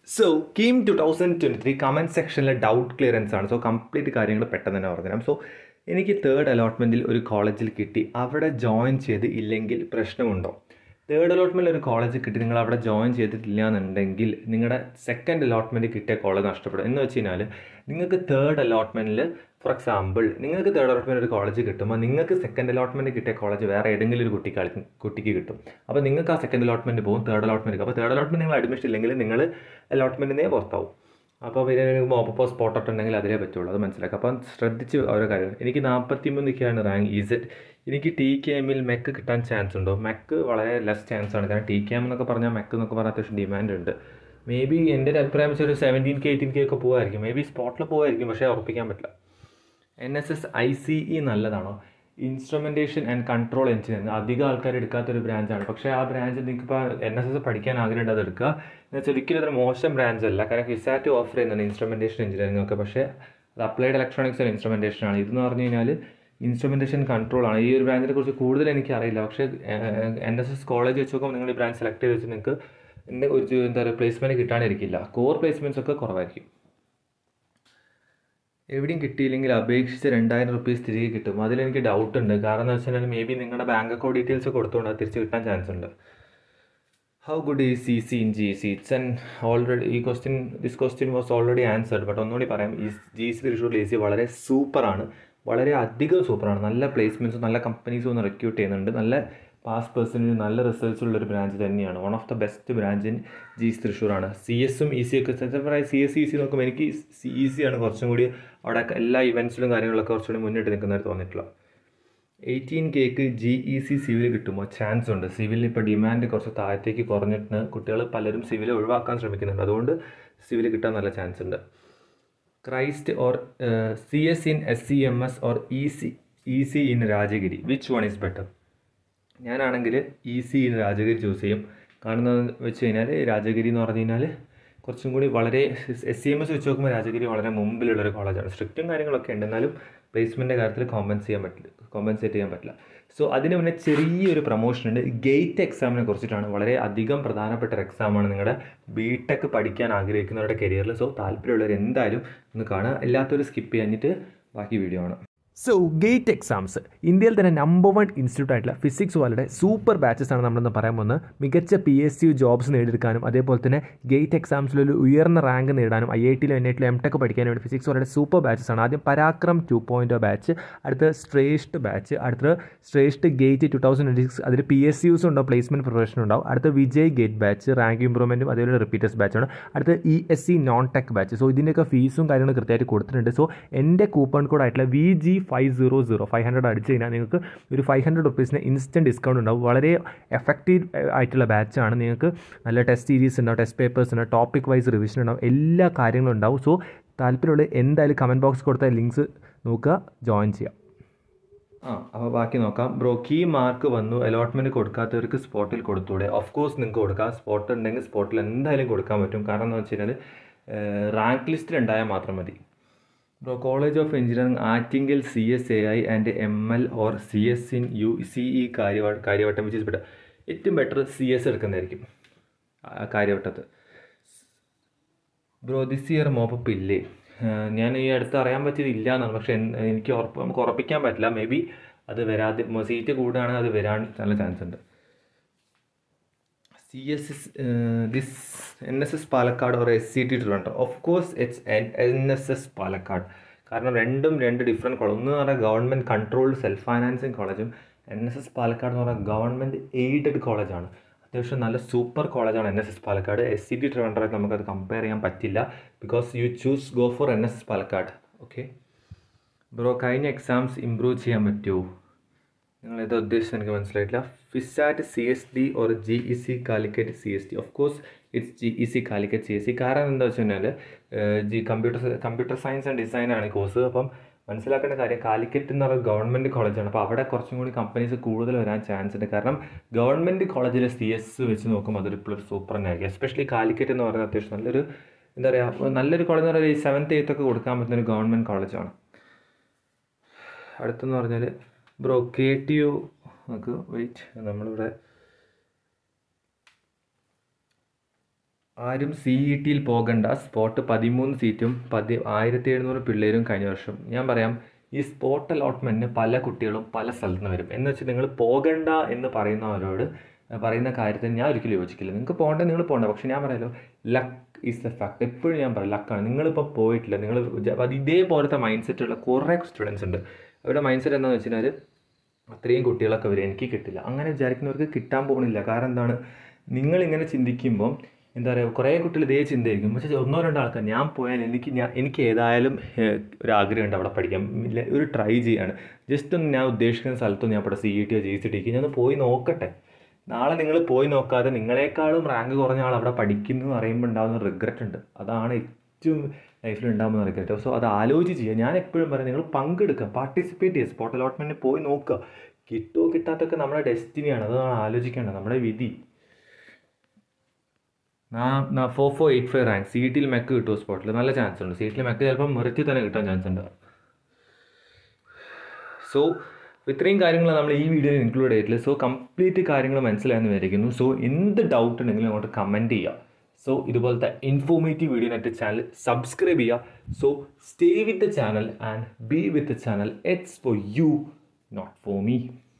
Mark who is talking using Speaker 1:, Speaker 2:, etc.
Speaker 1: so KEAM two thousand twenty three comment സെക്ഷനിലെ doubt clearance ആണ് so complete കാര്യങ്ങൾ പെട്ടെന്ന് തന്നെ പറഞ്ഞുതരാം സോ എനിക്ക് തേർഡ് അലോട്ട്മെൻറ്റിൽ ഒരു കോളേജിൽ കിട്ടി അവിടെ ജോയിൻ ചെയ്ത് ഇല്ലെങ്കിൽ പ്രശ്നമുണ്ടോ തേർഡ് അലോട്ട്മെൻറ്റിൽ ഒരു കോളേജ് കിട്ടി നിങ്ങൾ അവിടെ ജോയിൻ ചെയ്തിട്ടില്ല എന്നുണ്ടെങ്കിൽ നിങ്ങളുടെ സെക്കൻഡ് അലോട്ട്മെൻറ്റ് കിട്ടിയ കോളേജ് നഷ്ടപ്പെടും എന്ന് വെച്ച് കഴിഞ്ഞാൽ നിങ്ങൾക്ക് തേർഡ് അലോട്ട്മെൻറ്റിൽ ഫോർ എക്സാമ്പിൾ നിങ്ങൾക്ക് തേർഡ് അലോട്ട്മെൻറ്റ് ഒരു കോളേജ് കിട്ടുമ്പോൾ നിങ്ങൾക്ക് സെക്കൻഡ് അലോട്ട്മെൻറ്റ് കിട്ടിയ കോളേജ് വേറെ ഏതെങ്കിലും ഒരു കുട്ടിക്ക് കളി- കുട്ടിക്ക് കിട്ടും അപ്പോൾ നിങ്ങൾക്ക് ആ സെക്കൻഡ് അലോട്ട്മെൻറ്റ് പോകും തേർഡ് അലോട്ട്മെൻറ്റ് അപ്പോൾ തേർഡ് അലോട്ട്മെൻറ്റ് നിങ്ങൾ അഡ്മിഷൻ ഇല്ലെങ്കിൽ നിങ്ങൾ അലോട്ട്മെൻറ്റിനെ പുറത്താവും അപ്പോൾ പിന്നെ മോപ്പോ സ്പോട്ട് ഔട്ട് ഉണ്ടെങ്കിൽ അതിലേ പറ്റുള്ളൂ അത് മനസ്സിലാക്കുക അപ്പം ശ്രദ്ധിച്ച് ഓരോ കാര്യങ്ങൾ എനിക്ക് നാൽപ്പത്തി മൂന്നൊക്കെയാണ് റാങ്ക് ഇസെറ്റ് എനിക്ക് ടി കെ എമ്മിൽ മെക്ക് കിട്ടാൻ ചാൻസ് ഉണ്ടോ മെക്ക് വളരെ ലെസ് ചാൻസ് ആണ് കാരണം ടി കെ എം എന്നൊക്കെ പറഞ്ഞാൽ മെക്ക് എന്നൊക്കെ പറഞ്ഞാൽ അത്യാവശ്യം ഡിമാൻഡ് ഉണ്ട് മേ ബി എൻ്റെ ഒരു അഭിപ്രായം വെച്ചാൽ ഒരു സെവൻറ്റീൻ കെ എയ്റ്റീൻ കെ ഒക്കെ പോകുമായിരിക്കും മേ ബി സ്പോട്ടിൽ പോകുമായിരിക്കും പക്ഷേ ഉറപ്പിക്കാൻ പറ്റില്ല N S S I C E നല്ലതാണോ ഇൻസ്ട്രുമെൻറ്റേഷൻ ആൻഡ് കൺട്രോൾ എഞ്ചിനീയറിംഗ് അധികം ആൾക്കാർ എടുക്കാത്തൊരു ബ്രാഞ്ചാണ് പക്ഷേ ആ ബ്രാഞ്ച് നിങ്ങൾക്കിപ്പോൾ എൻ എസ് എസ് പഠിക്കാൻ ആഗ്രഹമുണ്ട് അത് എടുക്കുക എന്ന് വെച്ചാൽ ഒരിക്കലും അതൊരു മോശം ബ്രാഞ്ച് അല്ല കാരണം ഫിസാറ്റ് ഓഫർ ചെയ്യുന്നുണ്ട് ഇൻസ്ട്രുമെൻറ്റേഷൻ എഞ്ചിനീയറിംഗ് ഒക്കെ പക്ഷേ അത് അപ്ലൈഡ് ഇലക്ട്രോണിക്സ് ആൻഡ് ഇൻസ്ട്രുമെൻറ്റേഷൻ ആണ് ഇതെന്ന് പറഞ്ഞു കഴിഞ്ഞാൽ ഇൻസ്ട്രുമെൻറ്റേഷൻ കൺട്രോൾ ആണ് ഈ ഒരു ബ്രാഞ്ചിനെ കുറിച്ച് കൂടുതൽ എനിക്ക് അറിയില്ല പക്ഷേ എൻ എസ് എസ് കോളേജ് വെച്ച് നോക്കുമ്പോൾ നിങ്ങൾ ഈ ബ്രാഞ്ച് സെലക്ട് ചെയ്ത് വെച്ച് നിങ്ങൾക്ക് എൻ്റെ ഒരു എന്താ പറയുക പ്ലേസ്മെൻറ്റ് കിട്ടാണ്ടിരിക്കില്ല കോർ പ്ലേസ്മെൻറ്റ്സ് ഒക്കെ കുറവായിരിക്കും എവിടെയും കിട്ടിയില്ലെങ്കിൽ അപേക്ഷിച്ച് രണ്ടായിരം റുപ്പീസ് തിരികെ കിട്ടും അതിലെനിക്ക് ഡൗട്ട് ഉണ്ട് കാരണം എന്ന് വെച്ചാൽ മേ ബി നിങ്ങളുടെ ബാങ്ക് അക്കൗണ്ട് ഡീറ്റെയിൽസ് കൊടുത്തുകൊണ്ട് അത് തിരിച്ച് കിട്ടാൻ ചാൻസ് ഉണ്ട് how good E C C in G C it's and already ഈ question this question was already answered but ഒന്നുകൂടി പറയാം ഈ G C Thrissur A C വളരെ സൂപ്പറാണ് വളരെ അധികം സൂപ്പറാണ് നല്ല പ്ലേസ്മെൻറ്റ്സും നല്ല കമ്പനീസും ഒന്ന് റിക്രൂട്ട് ചെയ്യുന്നുണ്ട് നല്ല പാസ് പേഴ്സൻറ്റേജ് നല്ല റിസൾട്ട്സ് ഉള്ളൊരു ബ്രാഞ്ച് തന്നെയാണ് one of the best branch in G C തൃശ്ശൂറാണ് സി എസും ഇ സി ഒക്കെ പറയാം സി എസ് ഇ സി നോക്കുമ്പോൾ എനിക്ക് സി ഇ സി ആണ് കുറച്ചും കൂടി അവിടെ എല്ലാ ഇവൻറ്റ്സിലും കാര്യങ്ങളൊക്കെ കുറച്ചുകൂടി മുന്നിട്ട് നിൽക്കുന്നതായിട്ട് തോന്നിയിട്ടുള്ളത് eighteen K G E C civil കിട്ടുമോ ചാൻസ് ഉണ്ട് സിവിലിൽ ഇപ്പോൾ ഡിമാൻഡ് കുറച്ച് താഴത്തേക്ക് കുറഞ്ഞിട്ട് കുട്ടികൾ പലരും സിവിൽ ഒഴിവാക്കാൻ ശ്രമിക്കുന്നുണ്ട് അതുകൊണ്ട് സിവിൽ കിട്ടാൻ നല്ല ചാൻസ് ഉണ്ട് Christ or C S in S C M S or E C E C in Rajagiri which one is better ഞാനാണെങ്കിൽ E C in Rajagiri choose ചെയ്യും കാരണം എന്താണെന്ന് വെച്ച് കഴിഞ്ഞാൽ രാജഗിരി എന്ന് പറഞ്ഞു കഴിഞ്ഞാൽ കുറച്ചും കൂടി വളരെ എസ് സി എം എസ് വെച്ച് നോക്കുമ്പോൾ രാജഗിരി വളരെ മുമ്പിലുള്ളൊരു കോളേജാണ് സ്ട്രിക്റ്റും കാര്യങ്ങളൊക്കെ ഉണ്ട് എന്നാലും പ്ലേസ്മെൻറ്റിൻ്റെ കാര്യത്തിൽ കോമ്പൻസ് ചെയ്യാൻ പറ്റില്ല കോമ്പൻസേറ്റ് ചെയ്യാൻ പറ്റില്ല സോ അതിന് മുന്നേ ചെറിയൊരു പ്രൊമോഷൻ ഉണ്ട് ഗേറ്റ് എക്സാമിനെ കുറിച്ചിട്ടാണ് വളരെ അധികം പ്രധാനപ്പെട്ട ഒരു എക്സാമാണ് നിങ്ങളുടെ ബി ടെക് പഠിക്കാൻ ആഗ്രഹിക്കുന്നവരുടെ കരിയറിൽ സോ താല്പര്യമുള്ളവർ എന്തായാലും ഒന്ന് കാണുക എല്ലാത്തൊരു സ്കിപ്പ് ചെയ്യാഞ്ഞിട്ട് ബാക്കി വീഡിയോ ആണ്
Speaker 2: സോ ഗേറ്റ് എക്സാംസ് ഇന്ത്യയിൽ തന്നെ നമ്പർ വൺ ഇൻസ്റ്റിറ്റ്യൂട്ട് ആയിട്ടുള്ള ഫിസിക്സ് വാലയുടെ സൂപ്പർ ബാച്ചസ് ആണ് നമ്മളിന്ന് പറയാൻ പോകുന്നത് മികച്ച പി എസ് യു ജോബ്സ് നേടിയെടുക്കാനും അതേപോലെ തന്നെ ഗേറ്റ് എക്സാംസിൽ ഒരു ഉയർന്ന റാങ്ക് നേടാനും ഐ ഐ ടിയിലും എൻ ഐ ടിയിലും എം ടെക് പഠിക്കാനും വേണ്ടി ഫിസിക്സ് വാലയുടെ സൂപ്പർ ബാച്ചസ് ആണ് ആദ്യം പരാക്രം ടു പോയിൻറ്റ് ബാച്ച് അടുത്ത ശ്രേഷ്ഠ ബാച്ച് അടുത്ത Shreshta GATE two thousand twenty six അതിൽ പി എസ് യുസ് ഉണ്ടാവും പ്ലേസ്മെൻറ്റ് പ്രൊഫഷൻ ഉണ്ടാവും അടുത്ത വിജയ് ഗേറ്റ് ബാച്ച് റാങ്ക് ഇമ്പ്രൂവ്മെൻറ്റും അതേപോലെ റിപ്പീറ്റേഴ്സ് ബാച്ചാണ് അടുത്ത E S C non tech batch so ഇതിൻ്റെയൊക്കെ ഫീസും കാര്യങ്ങളും കൃത്യമായിട്ട് കൊടുത്തിട്ടുണ്ട് സോ എൻ്റെ കൂപ്പൺ കോഡ് ആയിട്ടുള്ള V G five zero zero five hundred അടിച്ച് കഴിഞ്ഞാൽ നിങ്ങൾക്ക് ഒരു ഫൈവ് ഹൺഡ്രഡ് റുപ്പീസിന് ഇൻസ്റ്റൻറ്റ് ഡിസ്കൗണ്ട് ഉണ്ടാവും വളരെ എഫക്റ്റീവ് ആയിട്ടുള്ള ബാച്ചാണ് നിങ്ങൾക്ക് നല്ല ടെസ്റ്റ് സീരീസ് ഉണ്ടാവും ടെസ്റ്റ് പേപ്പേഴ്സ് ഉണ്ടാവും ടോപ്പിക് വൈസ് റിവിഷൻ ഉണ്ടാവും എല്ലാ കാര്യങ്ങളും ഉണ്ടാവും സോ താല്പര്യമുള്ള എന്തായാലും കമൻറ്റ് ബോക്സ് കൊടുത്ത ലിങ്ക്സ് നോക്കുക ജോയിൻ ചെയ്യാം
Speaker 1: ആ അപ്പോൾ ബാക്കി നോക്കാം ബ്രോ കീ മാർക്ക് വന്നു അലോട്ട്മെൻറ്റ് കൊടുക്കാത്തവർക്ക് സ്പോട്ടിൽ കൊടുത്തൂടെ ഓഫ് കോഴ്സ് നിങ്ങൾക്ക് കൊടുക്കാം സ്പോട്ട് ഉണ്ടെങ്കിൽ സ്പോട്ടിൽ എന്തായാലും കൊടുക്കാൻ പറ്റും കാരണം എന്ന് വെച്ച് കഴിഞ്ഞാൽ റാങ്ക് ലിസ്റ്റിൽ ഉണ്ടായാൽ മാത്രം മതി bro college of engineering Attingal C S A I and M L or C S in U C E കാര്യവ കാര്യവട്ടം വിച്ച് ഇസ് ബെറ്റർ ഏറ്റവും ബെറ്റർ സി എസ് എടുക്കുന്നതായിരിക്കും ആ കാര്യവട്ടത്ത് ബ്രോ ദിസ് ഇയർ മോപ്പപ്പ് ഇല്ലേ ഏഹ് ഞാൻ ഈ അടുത്ത് അറിയാൻ പറ്റിയത് ഇല്ല എന്നാണ് പക്ഷേ എൻ- എനിക്ക് ഉറപ്പ് നമുക്ക് ഉറപ്പിക്കാൻ പറ്റില്ല മേ ബി അത് വരാതെ സീറ്റ് കൂടുകയാണെങ്കിൽ അത് വരാൻ നല്ല ചാൻസ് ഉണ്ട് C S S this N S S Palakkad or S C T Trivandrum of course it's N S S Palakkad കാരണം രണ്ടും രണ്ട് ഡിഫറെൻറ്റ് കോളേജ് ഒന്ന് പറഞ്ഞാൽ ഗവൺമെൻറ് കൺട്രോൾഡ് സെൽഫ് ഫൈനാൻസിങ് കോളേജും എൻ എസ് എസ് പാലക്കാട് എന്ന് പറഞ്ഞാൽ ഗവൺമെൻറ് എയ്ഡഡ് കോളേജാണ് അത്യാവശ്യം നല്ല സൂപ്പർ കോളേജാണ് N S S Palakkad S C T ട്രിവാൻഡ്രമായിട്ട് നമുക്കത് കമ്പയർ ചെയ്യാൻ പറ്റില്ല because you choose go for N S S Palakkad okay bro കഴിഞ്ഞ എക്സാംസ് ഇമ്പ്രൂവ് ചെയ്യാൻ പറ്റുമോ നിങ്ങൾ ഏതാ ഉദ്ദേശിച്ചത് എനിക്ക് മനസ്സിലായിട്ടില്ല FISAT C S D or G E C Calicut C S D of course it's G E C Calicut C S C കാരണം എന്താ വെച്ച് കഴിഞ്ഞാൽ G computer computer science and design ആണ് കോഴ്സ് അപ്പം മനസ്സിലാക്കേണ്ട കാര്യം കാലിക്കറ്റ് എന്ന് പറയുന്നത് ഗവൺമെൻറ് കോളേജാണ് അപ്പോൾ അവിടെ കുറച്ചും കൂടി കമ്പനീസ് കൂടുതൽ വരാൻ ചാൻസ് ഉണ്ട് കാരണം ഗവൺമെൻറ് കോളേജിലെ സി എസ് വെച്ച് നോക്കുമ്പോൾ അതൊരു ഇപ്പോൾ സൂപ്പർ തന്നെ ആയിരിക്കും എസ്പെഷ്യലി കാലിക്കറ്റ് എന്ന് പറയുന്നത് അത്യാവശ്യം നല്ലൊരു എന്താ പറയുക നല്ലൊരു കോളേജ് എന്ന് പറയുന്നത് ഈ സെവൻത്ത് എയ്ത്ത് ഒക്കെ കൊടുക്കാൻ പറ്റുന്ന ഒരു ഗവൺമെൻറ് കോളേജാണ് അടുത്തെന്ന് പറഞ്ഞാൽ ബ്രോ കെ ടി യു നമുക്ക് വെയിറ്റ് നമ്മളിവിടെ ആരും സി ഇ ടിയിൽ പോകണ്ട സ്പോട്ട് പതിമൂന്ന് സീറ്റും പതി ആയിരത്തി എഴുന്നൂറ് പിള്ളേരും കഴിഞ്ഞ വർഷം ഞാൻ പറയാം ഈ സ്പോട്ട് അലോട്ട്മെൻറ്റിന് പല കുട്ടികളും പല സ്ഥലത്ത് നിന്ന് വരും എന്ന് വെച്ചാൽ നിങ്ങൾ പോകണ്ട എന്ന് പറയുന്നവരോട് പറയുന്ന കാര്യത്തിന് ഞാൻ ഒരിക്കലും യോജിക്കില്ല നിങ്ങൾക്ക് പോകേണ്ടത് നിങ്ങൾ പോകണ്ട പക്ഷേ ഞാൻ പറയാലോ ലക്ക് ഈസ് ദ ഫാക്ട് എപ്പോഴും ഞാൻ പറയാം ലക്കാണ് നിങ്ങളിപ്പോൾ പോയിട്ടില്ല നിങ്ങൾ അത് ഇതേപോലത്തെ മൈൻഡ് സെറ്റുള്ള കുറേ സ്റ്റുഡൻസ് ഉണ്ട് അവരുടെ മൈൻഡ് സെറ്റ് എന്താണെന്ന് വെച്ച് കഴിഞ്ഞാൽ അത്രയും കുട്ടികളൊക്കെ വരും എനിക്ക് കിട്ടില്ല അങ്ങനെ വിചാരിക്കുന്നവർക്ക് കിട്ടാൻ പോകുന്നില്ല കാരണം എന്താണ് നിങ്ങളിങ്ങനെ ചിന്തിക്കുമ്പോൾ എന്താ പറയുക കുറേ കുട്ടികൾ ഇതേ ചിന്തയായിരിക്കും പക്ഷേ ഒന്നോ രണ്ടോ ആൾക്കാർ ഞാൻ പോയാൽ എനിക്ക് ഞാൻ എനിക്ക് ഏതായാലും ഏഹ്, ഒരു ആഗ്രഹമുണ്ട് അവിടെ പഠിക്കാം ഇല്ല, ഒരു ട്രൈ ചെയ്യാണ് ജസ്റ്റ് ഒന്ന് ഞാൻ ഉദ്ദേശിക്കുന്ന സ്ഥലത്തൊന്ന് ഞാൻ ഇവിടെ സി ഇ ടിയോ ജി സി ടിക്ക് ഞാൻ ഒന്ന് പോയി നോക്കട്ടെ നാളെ നിങ്ങൾ പോയി നോക്കാതെ നിങ്ങളെക്കാളും റാങ്ക് കുറഞ്ഞ ആൾ അവിടെ പഠിക്കുന്നു എന്ന് പറയുമ്പോൾ ഉണ്ടാകുന്ന റിഗ്രറ്റ് ഉണ്ട് അതാണ് ഏറ്റവും ലൈഫിൽ ഉണ്ടാകുന്ന റിഗ്രറ്റ് സോ അത് ആലോചിച്ച് ചെയ്യുക ഞാൻ എപ്പോഴും പറയും നിങ്ങൾ പങ്കെടുക്കുക പാർട്ടിസിപ്പേറ്റ് ചെയ്യുക സ്പോട്ട് അലോട്ട്മെൻറ്റിന് പോയി നോക്കുക കിട്ടുമോ കിട്ടാത്തൊക്കെ നമ്മുടെ ഡെസ്റ്റിനിയാണ് അതാണ് ആലോചിക്കേണ്ടത് നമ്മുടെ വിധി four four eight five rank C ടിയിൽ മെക്ക് കിട്ടുമോ സ്പോട്ടിൽ നല്ല ചാൻസ് ഉണ്ട് സി ടിയിൽ മെക്ക് ചിലപ്പോൾ മെറിറ്റിൽ തന്നെ കിട്ടാൻ ചാൻസ് ഉണ്ട് സോ ഇത്രയും കാര്യങ്ങൾ നമ്മൾ ഈ വീഡിയോയിൽ ഇൻക്ലൂഡ് ചെയ്തിട്ടില്ല സോ കംപ്ലീറ്റ് കാര്യങ്ങൾ മനസ്സിലായെന്ന് വിചാരിക്കുന്നു സോ എന്ത് ഡൗട്ട് ഉണ്ടെങ്കിലും അങ്ങോട്ട് കമൻറ്റ് ചെയ്യുക സോ ഇതുപോലത്തെ informative video net channel subscribe ചെയ്യുക so stay with the channel and be with the channel it's for you not for me